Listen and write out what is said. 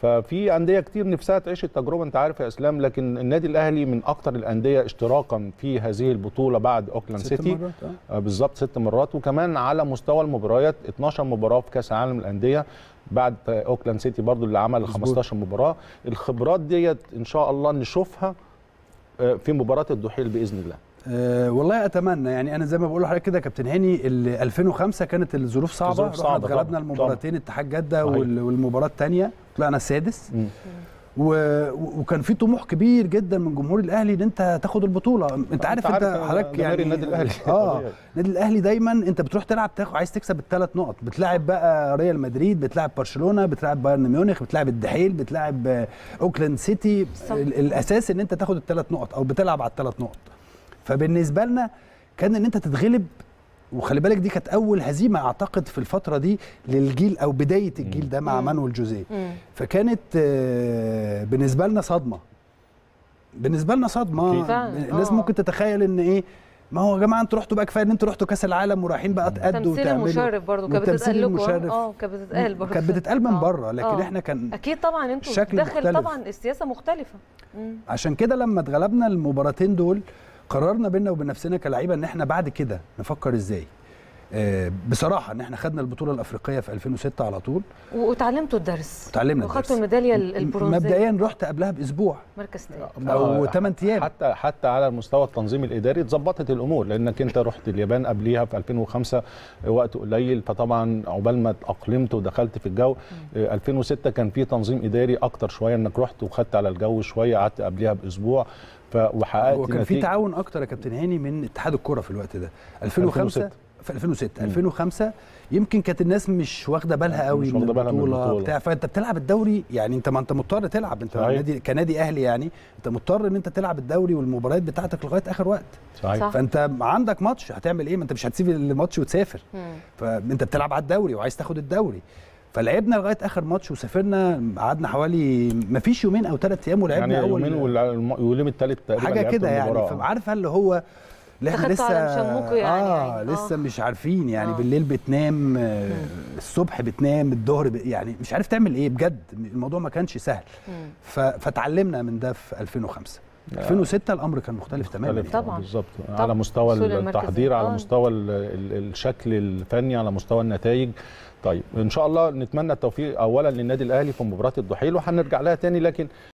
ففي انديه كتير نفسها تعيش التجربه انت عارف يا اسلام لكن النادي الاهلي من اكتر الانديه اشتراكا في هذه البطوله بعد اوكلاند ست سيتي مرات، آه. آه، بالظبط ست مرات وكمان على مستوى المباريات 12 مباراه في كاس العالم للانديه بعد اوكلاند سيتي برضو اللي عمل 15 مباراه الخبرات ديت ان شاء الله نشوفها آه، في مباراه الدحيل باذن الله أه والله اتمنى يعني انا زي ما بقول لحضرتك كده يا كابتن هاني ال 2005 كانت الظروف صعبه الظروف رحنا صعبة اتغلبنا طبعاً، المباراتين اتحاد جده صحيح. وال- والمباراه الثانيه طلعنا السادس مم. و... وكان في طموح كبير جدا من جمهور الاهلي ان انت تاخد البطوله انت عارف انت عارف حضرتك جماهير يعني النادي الأهلي. اه طبيعي. النادي الاهلي دايما انت بتروح تلعب تاخد عايز تكسب الثلاث نقط بتلاعب بقى ريال مدريد بتلاعب برشلونه بتلاعب بايرن ميونخ بتلاعب الدحيل بتلاعب آه، اوكلاند سيتي صح. ال- الاساس ان انت تاخد الثلاث نقط او بتلعب على الثلاث نقط فبالنسبه لنا كان ان انت تتغلب وخلي بالك دي كانت اول هزيمه اعتقد في الفتره دي للجيل او بدايه الجيل ده مع مم. مانويل جوزيه مم. فكانت آه، بالنسبه لنا صدمه بالنسبه لنا صدمه أكيد. فعلا، الناس آه. ممكن تتخيل ان ايه ما هو يا جماعه انتوا رحتوا بقى كفايه ان انتوا رحتوا كاس العالم ورايحين بقى تأدوا تمثيل وتعملوا المشرف برضه كانت والتمثيل بتتقال لكم المشرف. اه كانت بتتقال برضه كانت بتتقال من آه. بره لكن آه. احنا كان اكيد طبعا انتوا شكل داخل مختلف. طبعا السياسه مختلفه مم. عشان كده لما اتغلبنا المباراتين دول قررنا بينا وبين نفسنا كلعيبه ان احنا بعد كده نفكر ازاي آه، بصراحه ان احنا خدنا البطوله الافريقيه في 2006 على طول و- وتعلمتوا الدرس اتعلمنا وخدتوا الدرس. الميداليه ال- البرونزيه مبدئيا رحت قبلها باسبوع مركز تاني او آه، 8 ايام حتى حتى على المستوى التنظيمي الاداري اتظبطت الامور لانك انت رحت اليابان قبليها في 2005 وقت قليل فطبعا عقبال ما اتاقلمت ودخلت في الجو آه، 2006 كان في تنظيم اداري اكتر شويه انك رحت وخدت على الجو شويه قعدت قبليها باسبوع ف وحققت وكان في نتيجة- تعاون اكتر يا كابتن هاني من اتحاد الكره في الوقت ده 2005 2006. في 2006 مم. 2005 يمكن كانت الناس مش واخده بالها قوي مش من واخدة بالها من البطوله البطولة. بتاع فانت بتلعب الدوري يعني انت ما انت مضطر تلعب انت صحيح. نادي كنادي اهلي يعني انت مضطر ان انت تلعب الدوري والمباريات بتاعتك لغايه اخر وقت صحيح صح. فانت عندك ماتش هتعمل ايه ما انت مش هتسيب الماتش وتسافر مم. فانت بتلعب على الدوري وعايز تاخد الدوري فلعبنا لغايه اخر ماتش وسافرنا قعدنا حوالي ما فيش يومين او ثلاث ايام ولعبنا يعني اول يومين والع- واليوم الثالث تقريبا حاجه لعبت كده يعني المباراة. فعارفه اللي هو اللي احنا أخدتوا لسه على مشمكوا يعني اه يعني. لسه آه. مش عارفين يعني آه. بالليل بتنام آه الصبح بتنام الظهر ب... يعني مش عارف تعمل ايه بجد الموضوع ما كانش سهل مم. ف... فتعلمنا من ده في 2005 2006 الامر كان مختلف تماما مختلف يعني. طبعاً. بالظبط طبعاً. على مستوى وصول المركز التحضير على آه. مستوى ال ال الشكل الفني على مستوى النتائج طيب ان شاء الله نتمنى التوفيق اولا للنادي الاهلي في مباراه الدحيل وهنرجع لها تاني لكن